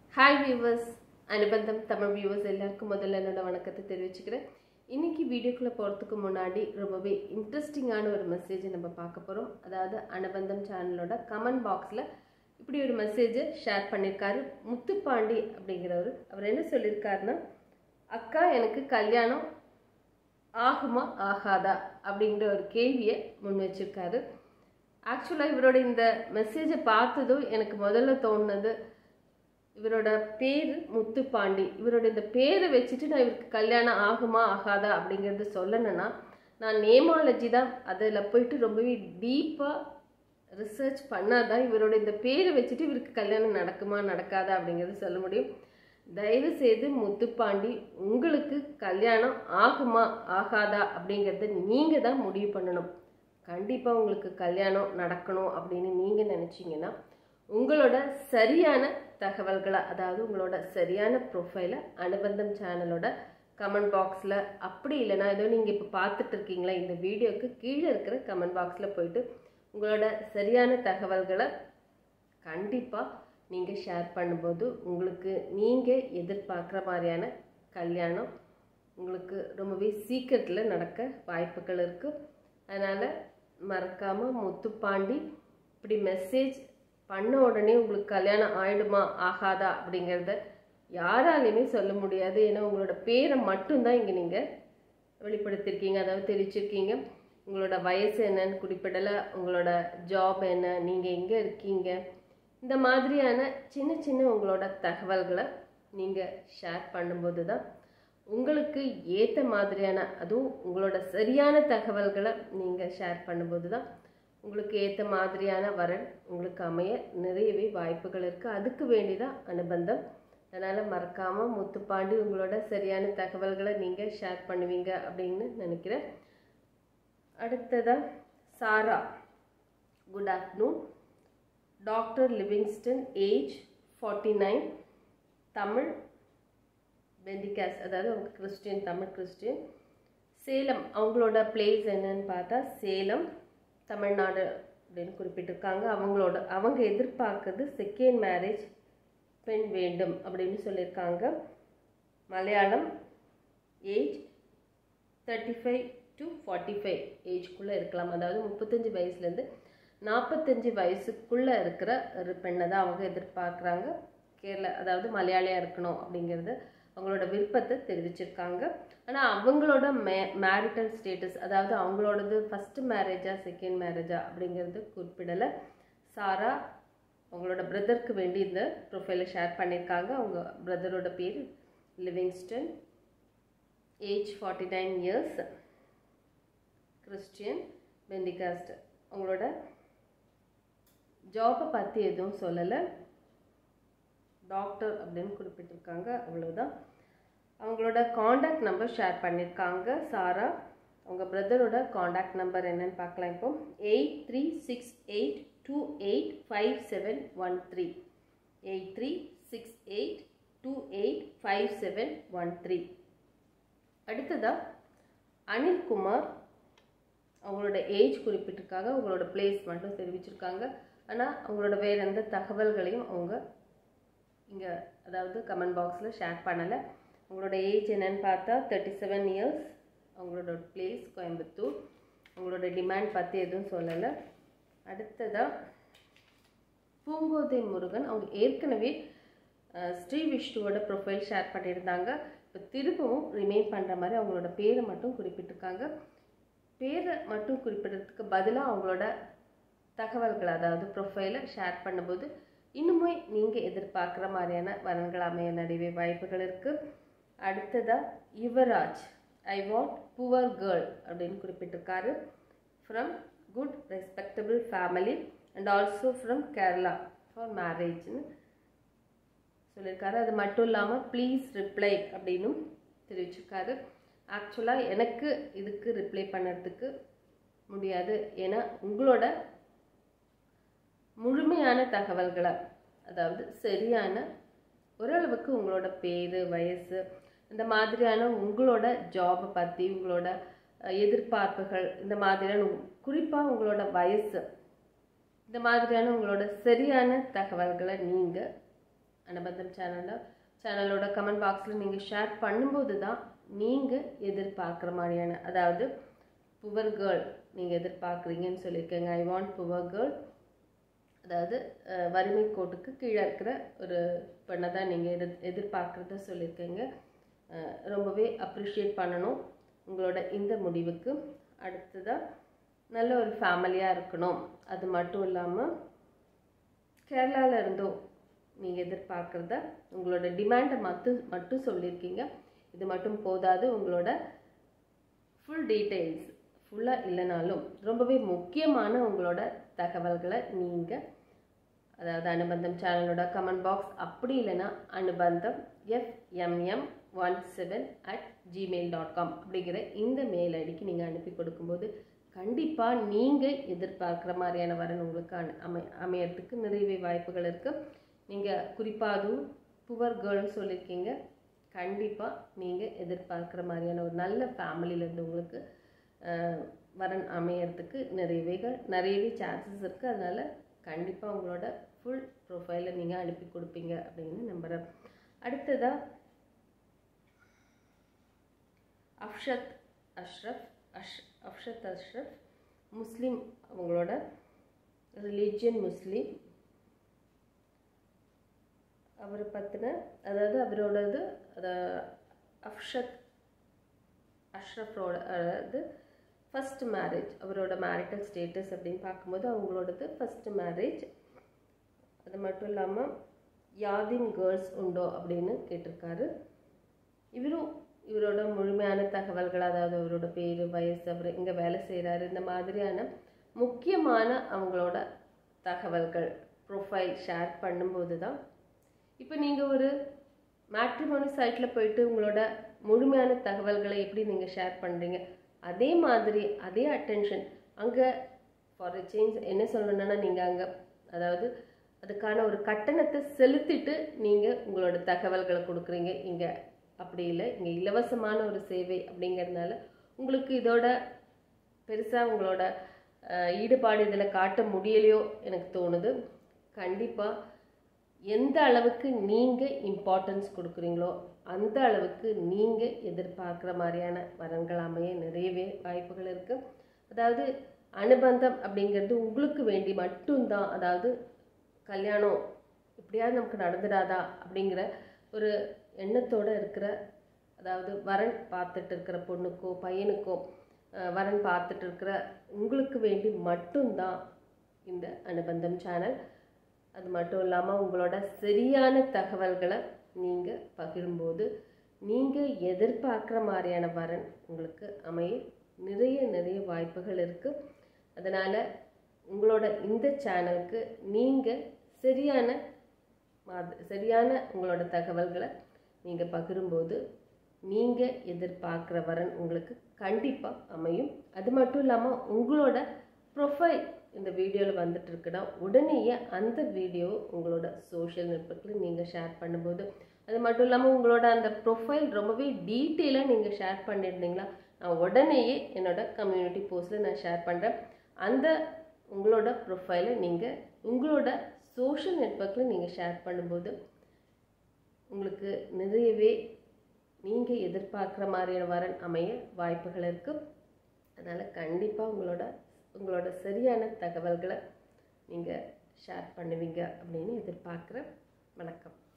hi viewers Anubandham Tamil viewers எல்லாருக்கும் முதல்ல என்னோட வணக்கத்தை தெரிவிச்சுக்கிறேன் இன்னைக்கு வீடியோக்குள்ளே போகிறதுக்கு முன்னாடி ரொம்பவே இன்ட்ரெஸ்டிங்கான ஒரு மெசேஜை நம்ம பார்க்க போகிறோம் அதாவது அனுபந்தம் சேனலோட கமெண்ட் பாக்ஸில் இப்படி ஒரு மெசேஜை ஷேர் பண்ணியிருக்காரு முத்துப்பாண்டி அப்படிங்கிறவர் அவர் என்ன சொல்லியிருக்காருன்னா அக்கா எனக்கு கல்யாணம் ஆகுமா ஆகாதா அப்படிங்கிற ஒரு கேள்வியை முன் வச்சிருக்காரு ஆக்சுவலாக இவரோட இந்த மெசேஜை பார்த்ததும் எனக்கு முதல்ல தோணுனது இவரோட பேர் முத்துப்பாண்டி இவரோட இந்த பேரை வச்சுட்டு நான் இவருக்கு கல்யாணம் ஆகுமா ஆகாதா அப்படிங்கிறது சொல்லணும்னா நான் நேமாலஜி தான் அதில் போயிட்டு ரொம்பவே டீப்பாக ரிசர்ச் பண்ணாதான் இவரோட இந்த பேரை வச்சுட்டு இவருக்கு கல்யாணம் நடக்குமா நடக்காதா அப்படிங்கிறது சொல்ல முடியும் தயவு செய்து முத்துப்பாண்டி உங்களுக்கு கல்யாணம் ஆகுமா ஆகாதா அப்படிங்கிறத நீங்கள் தான் முடிவு பண்ணணும் கண்டிப்பாக உங்களுக்கு கல்யாணம் நடக்கணும் அப்படின்னு நீங்கள் நினச்சிங்கன்னா உங்களோட சரியான தகவல்களை அதாவது உங்களோட சரியான ப்ரொஃபைலை அனுபந்தம் சேனலோட கமெண்ட் பாக்ஸில் அப்படி இல்லைனா ஏதோ நீங்கள் இப்போ பார்த்துட்டு இருக்கீங்களா இந்த வீடியோக்கு கீழே இருக்கிற கமெண்ட் பாக்ஸில் போயிட்டு உங்களோட சரியான தகவல்களை கண்டிப்பாக நீங்கள் ஷேர் பண்ணும்போது உங்களுக்கு நீங்கள் எதிர்பார்க்குற மாதிரியான கல்யாணம் உங்களுக்கு ரொம்பவே சீக்கிரத்தில் நடக்க வாய்ப்புகள் இருக்குது அதனால் மறக்காமல் முத்துப்பாண்டி இப்படி மெசேஜ் பண்ண உடனே உங்களுக்கு கல்யாணம் ஆயிடுமா ஆகாதா அப்படிங்கிறத யாராலையுமே சொல்ல முடியாது ஏன்னா உங்களோட பேரை மட்டும்தான் இங்கே நீங்கள் வெளிப்படுத்தியிருக்கீங்க அதாவது தெரிவிச்சிருக்கீங்க உங்களோட வயசு என்னன்னு குறிப்பிடலை உங்களோட ஜாப் என்ன நீங்கள் எங்கே இருக்கீங்க இந்த மாதிரியான சின்ன சின்ன உங்களோட தகவல்களை நீங்கள் ஷேர் பண்ணும்போது தான் உங்களுக்கு ஏற்ற மாதிரியான அதுவும் உங்களோட சரியான தகவல்களை நீங்கள் ஷேர் பண்ணும்போது தான் உங்களுக்கு ஏற்ற மாதிரியான வரன் உங்களுக்கு அமைய நிறையவே வாய்ப்புகள் இருக்குது அதுக்கு வேண்டி தான் அனுபந்தம் அதனால் மறக்காமல் முத்துப்பாண்டி உங்களோட சரியான தகவல்களை நீங்கள் ஷேர் பண்ணுவீங்க அப்படின்னு நினைக்கிறேன் அடுத்ததாக Sara good afternoon doctor Livingston age forty nine Tamil pentecost அதாவது அவங்க கிறிஸ்டின் தமிழ் கிறிஸ்டின் சேலம் அவங்களோட பிளேஸ் என்னன்னு பார்த்தா சேலம் தமிழ்நாடு அப்படின்னு குறிப்பிட்டிருக்காங்க அவங்களோட அவங்க எதிர்பார்க்குறது செகண்ட் மேரேஜ் பெண் வேண்டும் அப்படின்னு சொல்லியிருக்காங்க Malayalam age thirty five to forty five ஏஜ்குள்ளே இருக்கலாம் அதாவது முப்பத்தஞ்சு வயசுலேருந்து நாற்பத்தஞ்சு வயசுக்குள்ளே இருக்கிற ஒரு பெண்ணை தான் அவங்க எதிர்பார்க்குறாங்க கேரளா அதாவது மலையாளியாக இருக்கணும் அப்படிங்கிறது அவங்களோட விருப்பத்தை தெரிவிச்சிருக்காங்க ஆனால் அவங்களோட மே மேரிட்டல் ஸ்டேட்டஸ் அதாவது அவங்களோடது ஃபஸ்ட்டு மேரேஜா செகண்ட் மேரேஜா அப்படிங்கிறது குறிப்பிடலை சாரா அவங்களோட பிரதருக்கு வேண்டி இந்த ப்ரொஃபைலை ஷேர் பண்ணியிருக்காங்க அவங்க பிரதரோட பேர் Livingston age forty nine years Christian pentecost அவங்களோட ஜாப்பை பற்றி எதுவும் சொல்லலை டாக்டர் அப்படின்னு குறிப்பிட்டிருக்காங்க அவ்வளோதான் அவங்களோட காண்டாக்ட் நம்பர் ஷேர் பண்ணியிருக்காங்க சாரா அவங்க பிரதரோட காண்டாக்ட் நம்பர் என்னன்னு பார்க்கலாம் இப்போ eight three six eight two eight five seven one three eight three six eight two eight five seven one three அடுத்ததாக அனில்குமார் அவங்களோட ஏஜ் குறிப்பிட்டிருக்காங்க அவங்களோட பிளேஸ் மட்டும் தெரிவிச்சிருக்காங்க ஆனால் அவங்களோட வேறு எந்த தகவல்களையும் அவங்க இங்கே அதாவது கமெண்ட் பாக்ஸில் ஷேர் பண்ணலை அவங்களோட ஏஜ் என்னன்னு பார்த்தா தேர்ட்டி செவன் இயர்ஸ் அவங்களோட பிளேஸ் கோயம்புத்தூர் அவங்களோட டிமாண்ட் பற்றி எதுவும் சொல்லலை அடுத்ததாக பூங்கோதை முருகன் அவங்க ஏற்கனவே ஸ்ரீ விஷ்ணுவோட ப்ரொஃபைல் ஷேர் பண்ணியிருந்தாங்க இப்போ திரும்பவும் ரிமைன் பண்ணுற மாதிரி அவங்களோட பேரை மட்டும் குறிப்பிட்டிருக்காங்க பேரை மட்டும் குறிப்பிடுறதுக்கு பதிலாக அவங்களோட தகவல்கள் அதாவது ப்ரொஃபைலை ஷேர் பண்ணும்போது இன்னுமே நீங்கள் எதிர்பார்க்குற மாதிரியான வரன்கள் அமைய நிறைய வாய்ப்புகள் இருக்குது அடுத்ததாக Yuvaraj I want poor girl அப்படின்னு குறிப்பிட்டிருக்காரு from good respectable family and also from Kerala for மேரேஜ்னு சொல்லியிருக்காரு அது மட்டும் இல்லாமல் ப்ளீஸ் ரிப்ளை அப்படின்னும் தெரிவிச்சிருக்காரு ஆக்சுவலாக எனக்கு இதுக்கு ரிப்ளை பண்ணுறதுக்கு முடியாது ஏன்னா உங்களோட முழுமையான தகவல்களை அதாவது சரியான ஓரளவுக்கு உங்களோட பேர் வயசு இந்த மாதிரியான உங்களோட ஜாபை பற்றி உங்களோட எதிர்பார்ப்புகள் இந்த மாதிரியான குறிப்பாக உங்களோட வயசு இந்த மாதிரியான உங்களோட சரியான தகவல்களை நீங்கள் அனுபந்தம் சேனலில் சேனலோட கமெண்ட் பாக்ஸில் நீங்கள் ஷேர் பண்ணும்போது தான் நீங்கள் எதிர்பார்க்குற மாதிரியான அதாவது புவர் கேர்ள் நீங்கள் எதிர்பார்க்குறீங்கன்னு சொல்லியிருக்கேங்க ஐ வாண்ட் புவர் கேர்ள் அதாவது அஹ், வறுமை கோட்டுக்கு கீழே இருக்கிற ஒரு பெண்ணை தான் நீங்கள் எதிர் எதிர்பார்க்குறத சொல்லியிருக்கீங்க அஹ், ரொம்பவே அப்ரிஷியேட் பண்ணணும் உங்களோட இந்த முடிவுக்கு அடுத்ததாக நல்ல ஒரு ஃபேமிலியாக இருக்கணும் அது மட்டும் இல்லாமல் கேரளாவில் இருந்தோ நீங்கள் எதிர்பார்க்குறத உங்களோட டிமாண்டை மட்டும் மட்டும் சொல்லியிருக்கீங்க இது மட்டும் போதாது உங்களோட ஃபுல் டீட்டெயில்ஸ் ஃபுல்லாக இல்லைனாலும் ரொம்பவே முக்கியமான உங்களோட தகவல்களை நீங்கள் அதாவது அனுபந்தம் சேனலோட கமெண்ட் பாக்ஸ் அப்படி இல்லைன்னா Anubandham FMM one seven at Gmail dot com அப்படிங்கிற இந்த மெயில் ஐடிக்கு நீங்கள் அனுப்பி கொடுக்கும்போது கண்டிப்பாக நீங்கள் எதிர்பார்க்குற மாதிரியான வரன் உங்களுக்கு அனு அமை அமையறதுக்கு நிறையவே வாய்ப்புகள் இருக்குது நீங்கள் குறிப்பாக அதுவும் புவர் கேர்ள்னு சொல்லியிருக்கீங்க கண்டிப்பாக நீங்கள் எதிர்பார்க்குற மாதிரியான ஒரு நல்ல ஃபேமிலியிலேருந்து உங்களுக்கு அஹ், வரன் அமையறதுக்கு நிறையவே நிறையவே சான்சஸ் இருக்குது அதனால் கண்டிப்பாக உங்களோட ஃபுல் ப்ரொஃபைலை நீங்கள் அனுப்பி கொடுப்பீங்க அப்படின்னு நம்புகிறேன் அடுத்ததாக அஃப்ஷத் அஷ்ரஃப் அஷ் அஃப்ஷத் அஷ்ரஃப் முஸ்லீம் அவங்களோட ரிலீஜியன் முஸ்லீம் அவரை பற்றின அதாவது அவரோடது அது அஃப்ஷத் அஷ்ரஃபோட அதாவது ஃபஸ்ட் மேரேஜ் அவரோட மேரிட்டல் ஸ்டேட்டஸ் அப்படின்னு பார்க்கும்போது அவங்களோடது ஃபஸ்ட் மேரேஜ் அது மட்டும் இல்லாமல் யாதின் கேர்ள்ஸ் உண்டோ அப்படின்னு கேட்டிருக்காரு இவரும் இவரோட முழுமையான தகவல்கள் அதாவது அவரோட பேர் வயசு அவர் எங்கே வேலை செய்கிறாரு இந்த மாதிரியான முக்கியமான அவங்களோட தகவல்கள் ப்ரொஃபைல் ஷேர் பண்ணும்போது தான் இப்போ நீங்கள் ஒரு மேட்ரிமோனி சைட்டில் போயிட்டு உங்களோட முழுமையான தகவல்களை எப்படி நீங்கள் ஷேர் பண்ணுறீங்க அதே மாதிரி அதே அட்டென்ஷன் அங்கே ஃபார் எ சேஞ்ச் என்ன சொல்லணும்னா நீங்கள் அங்கே அதாவது அதுக்கான ஒரு கட்டணத்தை செலுத்திட்டு நீங்கள் உங்களோட தகவல்களை கொடுக்குறீங்க இங்கே அப்படி இல்லை இங்கே இலவசமான ஒரு சேவை அப்படிங்கிறதுனால உங்களுக்கு இதோட பெருசாக உங்களோட அஹ், ஈடுபாடு இதில் காட்ட முடியலையோ எனக்கு தோணுது கண்டிப்பாக எந்த அளவுக்கு நீங்கள் இம்பார்ட்டன்ஸ் கொடுக்குறீங்களோ அந்த அளவுக்கு நீங்கள் எதிர்பார்க்குற மாதிரியான வரன்கள் அமைய நிறையவே வாய்ப்புகள் இருக்குது அதாவது அனுபந்தம் அப்படிங்கிறது உங்களுக்கு வேண்டி மட்டும்தான் அதாவது கல்யாணம் இப்படியாவது நமக்கு நடந்துடாதா அப்படிங்கிற ஒரு எண்ணத்தோடு இருக்கிற அதாவது வரன் பார்த்துட்டு இருக்கிற பொண்ணுக்கோ பையனுக்கோ அஹ், வரன் பார்த்துட்டு இருக்கிற உங்களுக்கு வேண்டி மட்டும்தான் இந்த அனுபந்தம் சேனல் அது மட்டும் இல்லாமல் உங்களோட சரியான தகவல்களை நீங்கள் பகிரும்போது நீங்கள் எதிர்பார்க்குற மாதிரியான வரன் உங்களுக்கு அமைய நிறைய நிறைய வாய்ப்புகள் இருக்குது அதனால் உங்களோட இந்த சேனலுக்கு நீங்கள் சரியான மாத சரியான உங்களோட தகவல்களை நீங்கள் பகிரும்போது நீங்கள் எதிர்பார்க்குற வரன் உங்களுக்கு கண்டிப்பாக அமையும் அது மட்டும் இல்லாமல் உங்களோட ப்ரொஃபைல் இந்த வீடியோவில் வந்துட்டு இருக்குன்னா உடனேயே அந்த வீடியோ உங்களோட சோஷியல் நெட்ஒர்க்கில் நீங்கள் ஷேர் பண்ணும்போது அது மட்டும் இல்லாமல் உங்களோட அந்த ப்ரொஃபைல் ரொம்பவே டீட்டெயிலாக நீங்கள் ஷேர் பண்ணியிருந்தீங்களா நான் உடனேயே என்னோட கம்யூனிட்டி போஸ்ட்டில் நான் ஷேர் பண்ணுறேன் அந்த உங்களோட ப்ரொஃபைலை நீங்கள் உங்களோட சோஷியல் நெட்ஒர்க்கில் நீங்கள் ஷேர் பண்ணும்போது உங்களுக்கு நிறையவே நீங்கள் எதிர்பார்க்குற மாதிரியான வரன் அமைய வாய்ப்புகள் இருக்குது அதனால் கண்டிப்பாக உங்களோட உங்களோட சரியான தகவல்களை நீங்கள் ஷேர் பண்ணுவீங்க அப்படின்னு எதிர்பார்க்குறேன் வணக்கம்